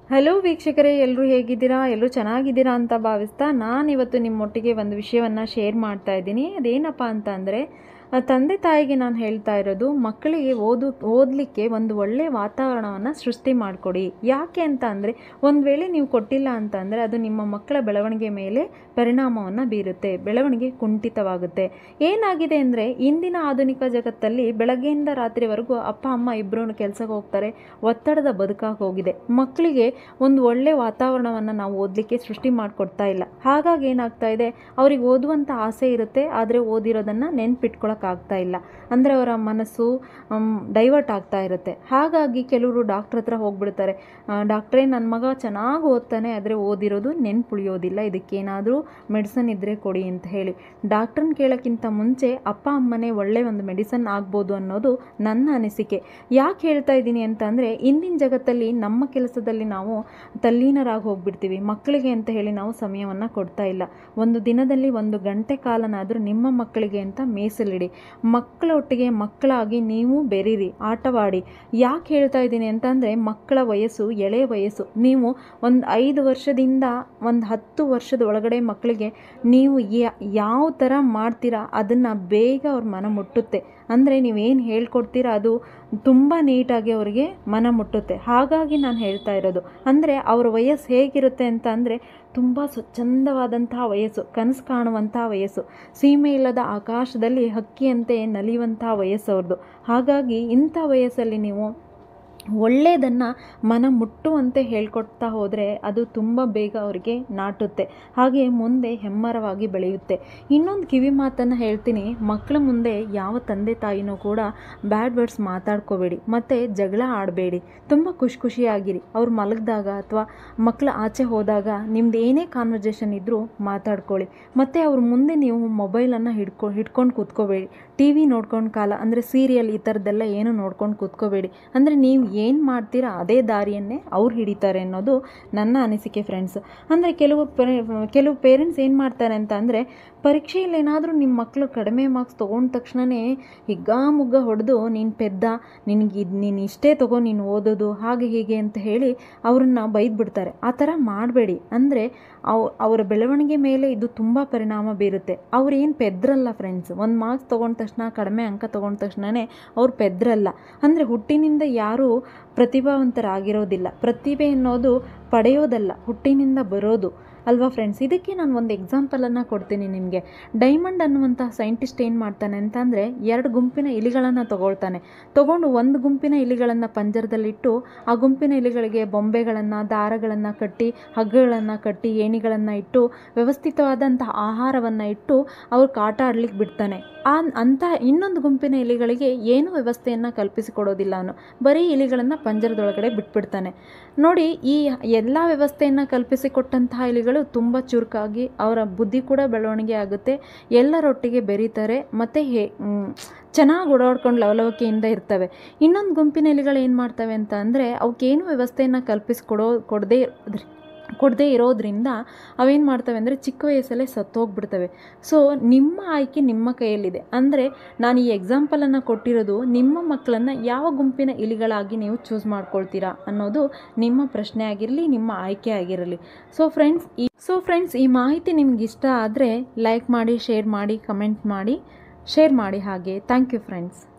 hello ವೀಕ್ಷಕರೇ ಎಲ್ಲರೂ ಹೇಗಿದ್ದೀರಾ ಎಲ್ಲರೂ ಚೆನ್ನಾಗಿದ್ದೀರಾ ಅಂತ ಭಾವಿಸ್ತಾ ನಾನಿವತ್ತು ನಿಮ್ಮೊಟ್ಟಿಗೆ ಒಂದು ವಿಷಯವನ್ನು ಶೇರ್ ಮಾಡ್ತಾ ಇದ್ದೀನಿ ಅದೇನಪ್ಪ ಅಂತ ಅಂದರೆ ತಂದೆ ತಾಯಿಗೆ ನಾನು ಹೇಳ್ತಾ ಇರೋದು ಮಕ್ಕಳಿಗೆ ಓದು ಓದಲಿಕ್ಕೆ ಒಂದು ಒಳ್ಳೆಯ ವಾತಾವರಣವನ್ನು ಸೃಷ್ಟಿ ಮಾಡಿಕೊಡಿ ಯಾಕೆ ಅಂತ ಅಂದರೆ ಒಂದು ವೇಳೆ ನೀವು ಕೊಟ್ಟಿಲ್ಲ ಅಂತ ಅಂದರೆ ಅದು ನಿಮ್ಮ ಮಕ್ಕಳ ಬೆಳವಣಿಗೆ ಮೇಲೆ ಪರಿಣಾಮವನ್ನು ಬೀರುತ್ತೆ ಬೆಳವಣಿಗೆ ಕುಂಠಿತವಾಗುತ್ತೆ ಏನಾಗಿದೆ ಅಂದರೆ ಇಂದಿನ ಆಧುನಿಕ ಜಗತ್ತಲ್ಲಿ ಬೆಳಗ್ಗೆಯಿಂದ ರಾತ್ರಿವರೆಗೂ ಅಪ್ಪ ಅಮ್ಮ ಇಬ್ಬರೂ ಕೆಲಸಕ್ಕೆ ಹೋಗ್ತಾರೆ ಒತ್ತಡದ ಬದುಕಾಗಿ ಹೋಗಿದೆ ಮಕ್ಕಳಿಗೆ ಒಂದು ಒಳ್ಳೆ ವಾತಾವರಣವನ್ನು ನಾವು ಓದಲಿಕ್ಕೆ ಸೃಷ್ಟಿ ಮಾಡಿಕೊಡ್ತಾ ಇಲ್ಲ ಹಾಗಾಗಿ ಏನಾಗ್ತಾ ಇದೆ ಅವ್ರಿಗೆ ಓದುವಂಥ ಆಸೆ ಇರುತ್ತೆ ಆದರೆ ಓದಿರೋದನ್ನು ನೆನ್ಪಿಟ್ಕೊಳಕ್ಕಾಗ್ತಾ ಇಲ್ಲ ಅಂದರೆ ಅವರ ಮನಸ್ಸು ಡೈವರ್ಟ್ ಆಗ್ತಾ ಇರುತ್ತೆ ಹಾಗಾಗಿ ಕೆಲವರು ಡಾಕ್ಟ್ರ್ ಹತ್ರ ಹೋಗ್ಬಿಡ್ತಾರೆ ಡಾಕ್ಟ್ರೇ ನನ್ನ ಮಗ ಚೆನ್ನಾಗಿ ಓದ್ತಾನೆ ಆದರೆ ಓದಿರೋದು ನೆನ್ಪುಳಿಯೋದಿಲ್ಲ ಇದಕ್ಕೇನಾದರೂ ಮೆಡಿಸನ್ ಇದ್ದರೆ ಕೊಡಿ ಅಂತ ಹೇಳಿ ಡಾಕ್ಟ್ರನ್ನ ಕೇಳೋಕ್ಕಿಂತ ಮುಂಚೆ ಅಪ್ಪ ಅಮ್ಮನೇ ಒಳ್ಳೆ ಒಂದು ಮೆಡಿಸನ್ ಆಗ್ಬೋದು ಅನ್ನೋದು ನನ್ನ ಅನಿಸಿಕೆ ಯಾಕೆ ಹೇಳ್ತಾ ಇದ್ದೀನಿ ಅಂತ ಅಂದರೆ ಇಂದಿನ ಜಗತ್ತಲ್ಲಿ ನಮ್ಮ ಕೆಲಸದಲ್ಲಿ ನಾವು ತಲ್ಲೀನರಾಗಿ ಹೋಗ್ಬಿಡ್ತೀವಿ ಮಕ್ಕಳಿಗೆ ಅಂತ ಹೇಳಿ ನಾವು ಸಮಯವನ್ನು ಕೊಡ್ತಾ ಇಲ್ಲ ಒಂದು ದಿನದಲ್ಲಿ ಒಂದು ಗಂಟೆ ಕಾಲನಾದರೂ ನಿಮ್ಮ ಮಕ್ಕಳಿಗೆ ಅಂತ ಮೀಸಲಿಡಿ ಮಕ್ಕಳ ಒಟ್ಟಿಗೆ ಮಕ್ಕಳಾಗಿ ನೀವು ಬೆರೀರಿ ಆಟವಾಡಿ ಯಾಕೆ ಹೇಳ್ತಾ ಇದ್ದೀನಿ ಅಂತಂದರೆ ಮಕ್ಕಳ ವಯಸ್ಸು ಎಳೆ ವಯಸ್ಸು ನೀವು ಒಂದು ಐದು ವರ್ಷದಿಂದ ಒಂದು ಹತ್ತು ವರ್ಷದ ಒಳಗಡೆ ಮಕ್ಕಳಿಗೆ ನೀವು ಯಾವ ಥರ ಮಾಡ್ತೀರಾ ಅದನ್ನು ಬೇಗ ಅವ್ರ ಮನ ಮುಟ್ಟುತ್ತೆ ಅಂದರೆ ನೀವೇನು ಹೇಳ್ಕೊಡ್ತೀರಾ ಅದು ತುಂಬ ನೀಟಾಗಿ ಅವರಿಗೆ ಮನ ಮುಟ್ಟುತ್ತೆ ಹಾಗಾಗಿ ನಾನು ಹೇಳ್ತಾ ಇರೋದು ಅಂದರೆ ಅವ್ರ ವಯಸ್ಸು ಹೇಗಿರುತ್ತೆ ಅಂತ ಅಂದರೆ ತುಂಬ ಸ್ವಚ್ಛಂದವಾದಂತಹ ವಯಸ್ಸು ಕನಸು ಕಾಣುವಂತಹ ವಯಸ್ಸು ಸೀಮೆ ಇಲ್ಲದ ಆಕಾಶದಲ್ಲಿ ಹಕ್ಕಿಯಂತೆ ನಲಿಯುವಂತಹ ವಯಸ್ಸು ಅವ್ರದ್ದು ಹಾಗಾಗಿ ಇಂಥ ವಯಸ್ಸಲ್ಲಿ ನೀವು ಒಳ್ಳೆಯದನ್ನು ಮನ ಮುಟ್ಟುವಂತೆ ಹೇಳ್ಕೊಡ್ತಾ ಹೋದರೆ ಅದು ತುಂಬ ಬೇಗ ಅವರಿಗೆ ನಾಟುತ್ತೆ ಹಾಗೆ ಮುಂದೆ ಹೆಮ್ಮರವಾಗಿ ಬೆಳೆಯುತ್ತೆ ಇನ್ನೊಂದು ಕಿವಿ ಮಾತನ್ನು ಹೇಳ್ತೀನಿ ಮಕ್ಕಳ ಮುಂದೆ ಯಾವ ತಂದೆ ತಾಯಿನೂ ಕೂಡ ಬ್ಯಾಡ್ ವರ್ಡ್ಸ್ ಮಾತಾಡ್ಕೋಬೇಡಿ ಮತ್ತು ಜಗಳ ಆಡಬೇಡಿ ತುಂಬ ಖುಷಿ ಖುಷಿಯಾಗಿರಿ ಅವ್ರು ಮಲಗಿದಾಗ ಅಥವಾ ಮಕ್ಕಳು ಆಚೆ ಹೋದಾಗ ನಿಮ್ದು ಏನೇ ಕಾನ್ವರ್ಜೇಷನ್ ಇದ್ದರೂ ಮಾತಾಡ್ಕೊಳ್ಳಿ ಮತ್ತು ಅವ್ರ ಮುಂದೆ ನೀವು ಮೊಬೈಲನ್ನು ಹಿಡ್ಕೊ ಹಿಡ್ಕೊಂಡು ಕೂತ್ಕೋಬೇಡಿ ಟಿ ವಿ ನೋಡ್ಕೊಂಡು ಕಾಲ ಅಂದರೆ ಸೀರಿಯಲ್ ಈ ಥರದ್ದೆಲ್ಲ ಏನು ನೋಡ್ಕೊಂಡು ಕೂತ್ಕೋಬೇಡಿ ಅಂದರೆ ನೀವು ಏನು ಮಾಡ್ತೀರಾ ಅದೇ ದಾರಿಯನ್ನೇ ಅವ್ರು ಹಿಡಿತಾರೆ ಅನ್ನೋದು ನನ್ನ ಅನಿಸಿಕೆ ಫ್ರೆಂಡ್ಸ್ ಅಂದರೆ ಕೆಲವು ಕೆಲವು ಪೇರೆಂಟ್ಸ್ ಏನು ಮಾಡ್ತಾರೆ ಅಂತ ಅಂದರೆ ಪರೀಕ್ಷೆಯಲ್ಲಿ ಏನಾದರೂ ನಿಮ್ಮ ಮಕ್ಕಳು ಕಡಿಮೆ ಮಾರ್ಕ್ಸ್ ತೊಗೊಂಡ ತಕ್ಷಣವೇ ಹಿಗ್ಗ ಮುಗ್ಗ ಹೊಡೆದು ನೀನು ಪೆದ್ದ ನಿನಗೆ ಇದು ನೀನು ಇಷ್ಟೇ ತಗೋ ನೀನು ಓದೋದು ಹಾಗೆ ಹೀಗೆ ಅಂತ ಹೇಳಿ ಅವ್ರನ್ನ ಬೈದ್ಬಿಡ್ತಾರೆ ಆ ಥರ ಮಾಡಬೇಡಿ ಅಂದರೆ ಅವ್ ಅವರ ಬೆಳವಣಿಗೆ ಮೇಲೆ ಇದು ತುಂಬ ಪರಿಣಾಮ ಬೀರುತ್ತೆ ಅವ್ರು ಏನು ಪೆದ್ರಲ್ಲ ಫ್ರೆಂಡ್ಸ್ ಒಂದು ಮಾರ್ಕ್ಸ್ ತೊಗೊಂಡ ತಕ್ಷಣ ಕಡಿಮೆ ಅಂಕ ತೊಗೊಂಡ ತಕ್ಷಣವೇ ಅವ್ರು ಪೆದ್ರಲ್ಲ ಅಂದರೆ ಹುಟ್ಟಿನಿಂದ ಯಾರೂ ಪ್ರತಿಭಾವಂತರಾಗಿರೋದಿಲ್ಲ ಪ್ರತಿಭೆ ಅನ್ನೋದು ಪಡೆಯೋದಲ್ಲ ಹುಟ್ಟಿನಿಂದ ಬರೋದು ಅಲ್ವಾ ಫ್ರೆಂಡ್ಸ್ ಇದಕ್ಕೆ ನಾನು ಒಂದು ಎಕ್ಸಾಂಪಲನ್ನು ಕೊಡ್ತೀನಿ ನಿಮಗೆ ಡೈಮಂಡ್ ಅನ್ನುವಂಥ ಸೈಂಟಿಸ್ಟ್ ಏನು ಮಾಡ್ತಾನೆ ಅಂತಂದರೆ ಎರಡು ಗುಂಪಿನ ಇಲಿಗಳನ್ನು ತಗೊಳ್ತಾನೆ ತಗೊಂಡು ಒಂದು ಗುಂಪಿನ ಇಲಿಗಳನ್ನು ಪಂಜರದಲ್ಲಿಟ್ಟು ಆ ಗುಂಪಿನ ಇಲಿಗಳಿಗೆ ಬೊಂಬೆಗಳನ್ನು ದಾರಗಳನ್ನು ಕಟ್ಟಿ ಹಗ್ಗಗಳನ್ನು ಕಟ್ಟಿ ಏಣಿಗಳನ್ನು ಇಟ್ಟು ವ್ಯವಸ್ಥಿತವಾದಂಥ ಆಹಾರವನ್ನು ಇಟ್ಟು ಅವ್ರು ಕಾಟ ಆಡ್ಲಿಕ್ಕೆ ಬಿಡ್ತಾನೆ ಆ ಅಂಥ ಇನ್ನೊಂದು ಗುಂಪಿನ ಇಲಿಗಳಿಗೆ ಏನೂ ವ್ಯವಸ್ಥೆಯನ್ನು ಕಲ್ಪಿಸಿಕೊಡೋದಿಲ್ಲ ಅವನು ಬರೀ ಇಲಿಗಳನ್ನು ಪಂಜರದೊಳಗಡೆ ಬಿಟ್ಬಿಡ್ತಾನೆ ನೋಡಿ ಈ ಎಲ್ಲ ವ್ಯವಸ್ಥೆಯನ್ನು ಕಲ್ಪಿಸಿಕೊಟ್ಟಂತಹ ಇಲಿಗಳು ತುಂಬ ಚುರುಕಾಗಿ ಅವರ ಬುದ್ಧಿ ಕೂಡ ಬೆಳವಣಿಗೆ ಆಗುತ್ತೆ ಎಲ್ಲರೊಟ್ಟಿಗೆ ಬೆರೀತಾರೆ ಮತ್ತು ಹೇ ಚೆನ್ನಾಗಿ ಓಡಾಡ್ಕೊಂಡು ಲವಲವಿಕೆಯಿಂದ ಇರ್ತವೆ ಇನ್ನೊಂದು ಗುಂಪಿನ ಇಲಿಗಳು ಏನು ಮಾಡ್ತವೆ ಅಂತ ಅಂದರೆ ಅವಕ್ಕೇನು ವ್ಯವಸ್ಥೆಯನ್ನು ಕಲ್ಪಿಸಿಕೊಡೋ ಕೊಡದೇ ಕೊಡದೇ ಇರೋದ್ರಿಂದ ಅವೇನು ಮಾಡ್ತವೆ ಅಂದರೆ ಚಿಕ್ಕ ವಯಸ್ಸಲ್ಲೇ ಸತ್ತೋಗ್ಬಿಡ್ತವೆ ಸೊ ನಿಮ್ಮ ಆಯ್ಕೆ ನಿಮ್ಮ ಕೈಯಲ್ಲಿದೆ ಅಂದರೆ ನಾನು ಈ ಎಕ್ಸಾಂಪಲನ್ನು ಕೊಟ್ಟಿರೋದು ನಿಮ್ಮ ಮಕ್ಕಳನ್ನು ಯಾವ ಗುಂಪಿನ ಇಲಿಗಳಾಗಿ ನೀವು ಚೂಸ್ ಮಾಡ್ಕೊಳ್ತೀರಾ ಅನ್ನೋದು ನಿಮ್ಮ ಪ್ರಶ್ನೆ ಆಗಿರಲಿ ನಿಮ್ಮ ಆಯ್ಕೆ ಆಗಿರಲಿ ಸೊ ಫ್ರೆಂಡ್ಸ್ ಈ ಸೊ ಫ್ರೆಂಡ್ಸ್ ಈ ಮಾಹಿತಿ ನಿಮ್ಗೆ ಇಷ್ಟ ಆದರೆ ಲೈಕ್ ಮಾಡಿ ಶೇರ್ ಮಾಡಿ ಕಮೆಂಟ್ ಮಾಡಿ ಶೇರ್ ಮಾಡಿ ಹಾಗೆ ಥ್ಯಾಂಕ್ ಯು ಫ್ರೆಂಡ್ಸ್